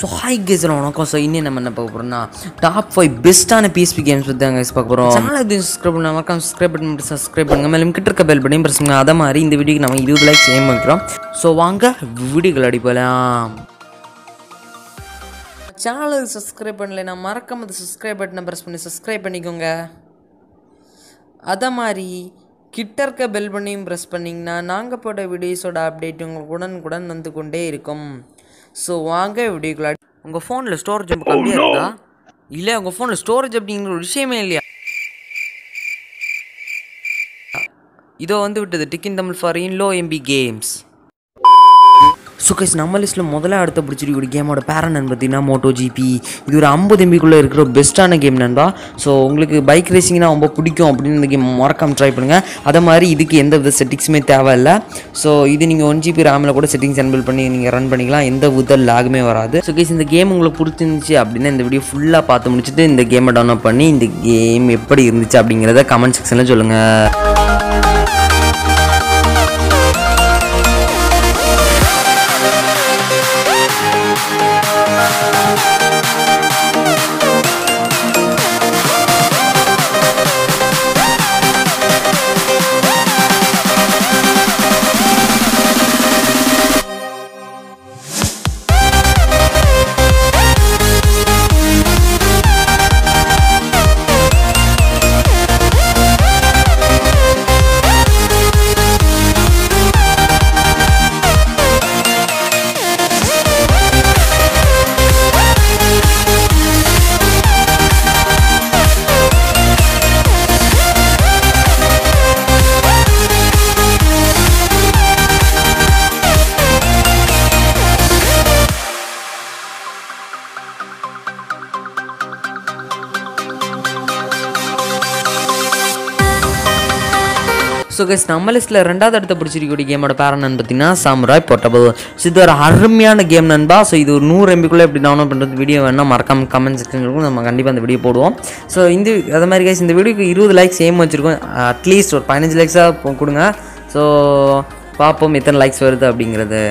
So hi கேஸில் வணக்கம் so இன்னும் நம்ம என்ன பார்க்க போகிறோம்னா டாப் ஃபைவ் பெஸ்ட்டான பிஎஸ்பி கேம்ஸ் பற்றி தான் guys பார்க்க போகிறோம் சேனல் இது சப்ஸ்கிரைப் பண்ண மறக்காம சப்ஸ்கிரைப் பண்ணி சப்ஸ்கிரைப் பண்ணுங்க மேலும் கிட்ட இருக்க பெல் பண்ணி பிரஸ் பண்ணுங்க அதே மாதிரி இந்த வீடியோக்கு நம்ம இருபது லைக்ஸ் ஏம் வைக்கிறோம் ஸோ வாங்க வீடியோக்கள் அடிப்பலாம் சேனலுக்கு சப்ஸ்கிரைப் பண்ணலைன்னா மறக்காம அந்த சப்ஸ்கிரைப் பட்டனை ப்ரெஸ் பண்ணி சப்ஸ்கிரைப் பண்ணிக்கோங்க அதே மாதிரி கிட்ட இருக்க பெல் பண்ணியும் ப்ரெஸ் பண்ணிங்கன்னா நாங்கள் போட்ட வீடியோஸோட அப்டேட் உங்களுக்கு உடனுக்குடன் வந்து கொண்டே இருக்கும் ஸோ வாங்க வீடியோக்குள்ள உங்கள் ஃபோனில் ஸ்டோரேஜ் ரொம்ப கம்மியாக இருக்கா இல்லை உங்கள் ஃபோனில் ஸ்டோரேஜ் அப்படிங்கிற ஒரு விஷயமே இல்லையா இதோ வந்து விட்டது டிக்கின் Tamil for in low MB games so guys நம்ம லிஸ்ட்டில் முதல்ல அடுத்த பிடிச்சிருக்க கேமோட பேரன் பார்த்தீங்கன்னா மோட்டோ ஜிபி இது ஒரு ஐம்பது எம்பிக்குள்ளே இருக்கிற ஒரு பெஸ்ட்டான கேம் நண்பா ஸோ உங்களுக்கு பைக் ரேசிங்னா ரொம்ப பிடிக்கும் அப்படின்னு இந்த கேம் மறக்காம ட்ரை பண்ணுங்கள் அதே மாதிரி இதுக்கு எந்த வித செட்டிங்ஸுமே தேவையில்லை ஸோ இது நீங்கள் ஒன் ஜிபி ரேமில் கூட செட்டிங்ஸ் எனபிள் பண்ணி நீங்கள் ரன் பண்ணிக்கலாம் எந்த வித லாகுமே வராது ஸோ கைஸ் இந்த கேம் உங்களுக்கு பிடிச்சிருந்துச்சு அப்படின்னா இந்த வீடியோ ஃபுல்லாக பார்த்து முடிச்சுட்டு இந்த கேமை டவுன்லோட் பண்ணி இந்த கேம் எப்படி இருந்துச்சு அப்படிங்கிறத கமெண்ட் செக்ஷனில் சொல்லுங்கள் ஸோ கைஸ் நம்ம லிஸ்ட்டில் ரெண்டாவது இடத்த பிடிச்சிருக்கக்கூடிய கேமோட பேர் என்னன்னு பார்த்தீங்கன்னா சாமுராய் போட்டபோது ஸோ இது ஒரு அருமையான கேம் நண்பா ஸோ இது ஒரு நூறு எம்பிக்குள்ளே எப்படி டவுன்லோட் பண்ணுறது வீடியோ வேணால் மறக்காம கமெண்ட் செக்ஷன் இருக்கும் நம்ம கண்டிப்பாக அந்த வீடியோ போடுவோம் ஸோ இந்த அதே மாதிரி கைஸ் இந்த வீடியோக்கு இருபது லைக்ஸ் ஏம் வச்சுருக்கோம் அட்லீஸ்ட் ஒரு பதினஞ்சு லைக்ஸாக கொடுங்க ஸோ பார்ப்போம் எத்தனை லைக்ஸ் வருது அப்படிங்கிறது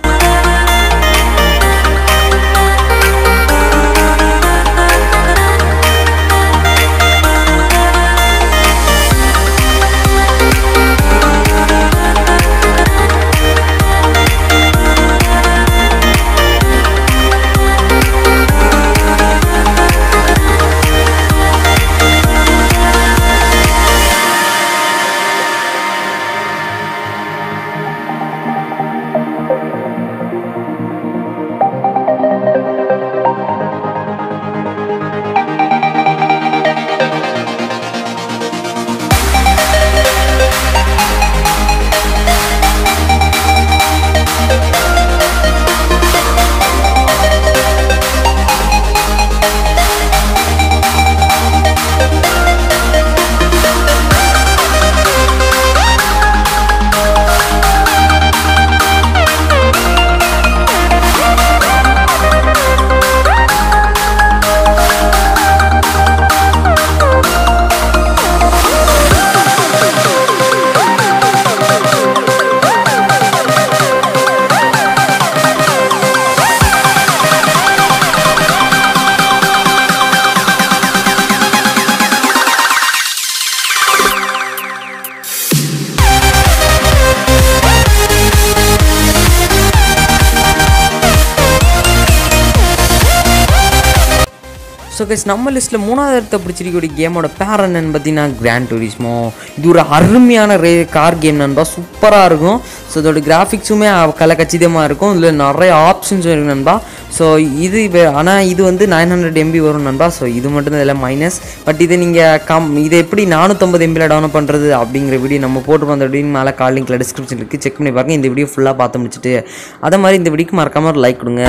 ஸோ கைஸ் நம்ம லிஸ்ட்டில் மூணாவது இடத்த பிடிச்சிருக்கக்கூடிய கேமோட பேர் என்னன்னு பார்த்தீங்கன்னா கிராண்ட் டூரிஸ்மோ இது ஒரு அருமையான ரே கார் கேம் நண்பா சூப்பராக இருக்கும் ஸோ இதோட கிராஃபிக்ஸுமே கலை கச்சிதமாக இருக்கும் இதில் நிறைய ஆப்ஷன்ஸும் இருக்கு நண்பா ஸோ இது ஆனால் இது வந்து நைன் ஹண்ட்ரட் எம்பி வரும் நண்பா ஸோ இது மட்டும் தான் இதில் மைனஸ் பட் இதை நீங்கள் கம் இதை எப்படி நானூற்றம்பது எம்பியில் டவுன்லோட் பண்ணுறது அப்படிங்கிற வீடியோ நம்ம போட்டு வந்த வீடியோ மேலே கால் லிங்க்கில் டிஸ்கிரிப்ஷன் இருக்குது செக் பண்ணி பாருங்க இந்த வீடியோ ஃபுல்லாக பார்த்து முடிச்சுட்டு அதே மாதிரி இந்த வீடியோக்கு மறக்காம ஒரு லைக் கொடுங்க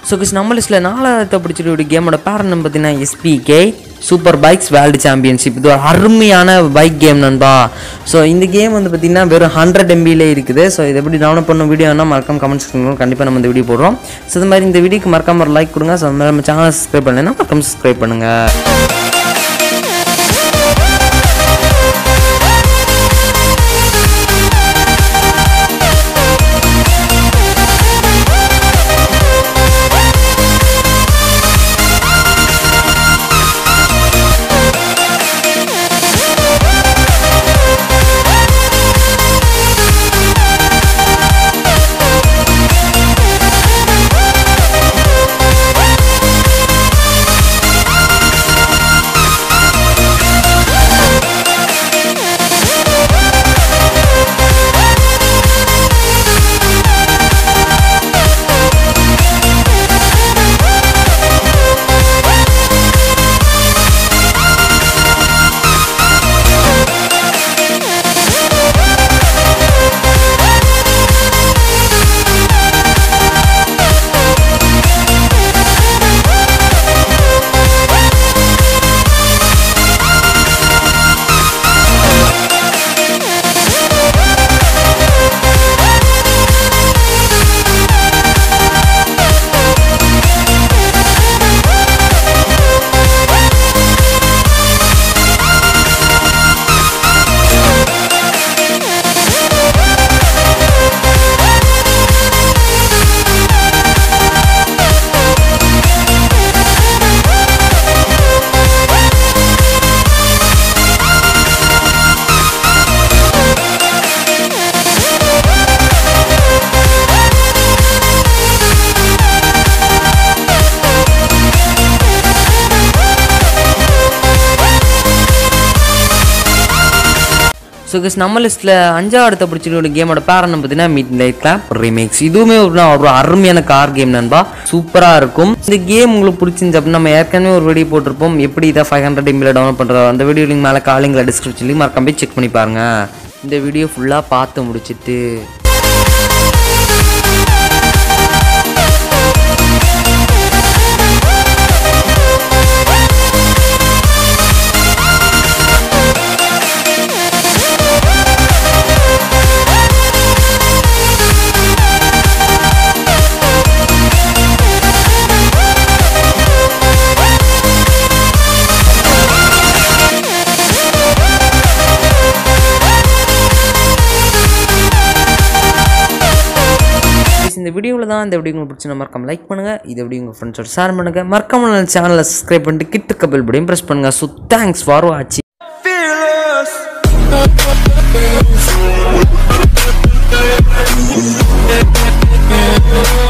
ஸோ கிஸ் நம்ம லிஸ்ட்டில் நாலாவது பிடிச்சிருக்க கேமோட பேர் என்ன பார்த்தீங்கன்னா SBK super bikes world championship இது ஒரு அருமையான பைக் கேம் நண்பா ஸோ இந்த கேம் வந்து பார்த்தீங்கன்னா வெறும் ஹண்ட்ரட் எம்பிலே இருக்குது ஸோ இதை எப்படி டவுன்லோட் பண்ண வீடியோனா மறக்காம கமெண்ட் செக்ஷன் கண்டிப்பாக நம்ம இந்த வீடியோ போடுறோம் ஸோ இது மாதிரி இந்த வீடியோக்கு மறக்காம ஒரு லைக் கொடுங்க ஸோ அது மாதிரி நம்ம சேனல் சப்ஸ்கிரைப் பண்ணலைன்னா மறக்காம சப்ஸ்கிரைப் பண்ணுங்கள் ஸோ கஸ் நம்ம லிஸ்ட்டில் அஞ்சாவது அடுத்த பிடிச்சிருக்க கேமோட பேர் என்ன பார்த்தீங்கன்னா மிட் நைட் கிளாப் ரீமேக்ஸ் இதுவுமே ஒரு ஒரு அருமையான கார் கேம் நண்பா சூப்பராக இருக்கும் இந்த கேம் உங்களுக்கு பிடிச்சிருந்துச்சு அப்படின்னா நம்ம ஏற்கனவே ஒரு வீடியோ போட்டிருப்போம் எப்படி இதை ஃபைவ் ஹண்ட்ரட் எம்பியில் டவுன்லோட் பண்ணுறது அந்த வீடியோ லிங்க் மேலே காலிங்கில் டிஸ்கிரிப்ஷன்லையும் மறக்காம போய் செக் பண்ணி பாருங்க இந்த வீடியோ ஃபுல்லாக பார்த்து முடிச்சிட்டு Guys, இந்த வீடியோவில் தான் இந்த வீடியோ உங்களுக்கு பிடிச்சி மறக்காம லைக் பண்ணுங்கள் இது எப்படி உங்கள் ஃப்ரெண்ட்ஸோட ஷேர் பண்ணுங்கள் மறக்காம சேனலை சப்ஸ்கிரைப் பண்ணிட்டு கிட்ட கபில் படியும் ப்ரெஸ் பண்ணுங்கள் ஸோ தேங்க்ஸ் ஃபார் வாட்சிங் fearless.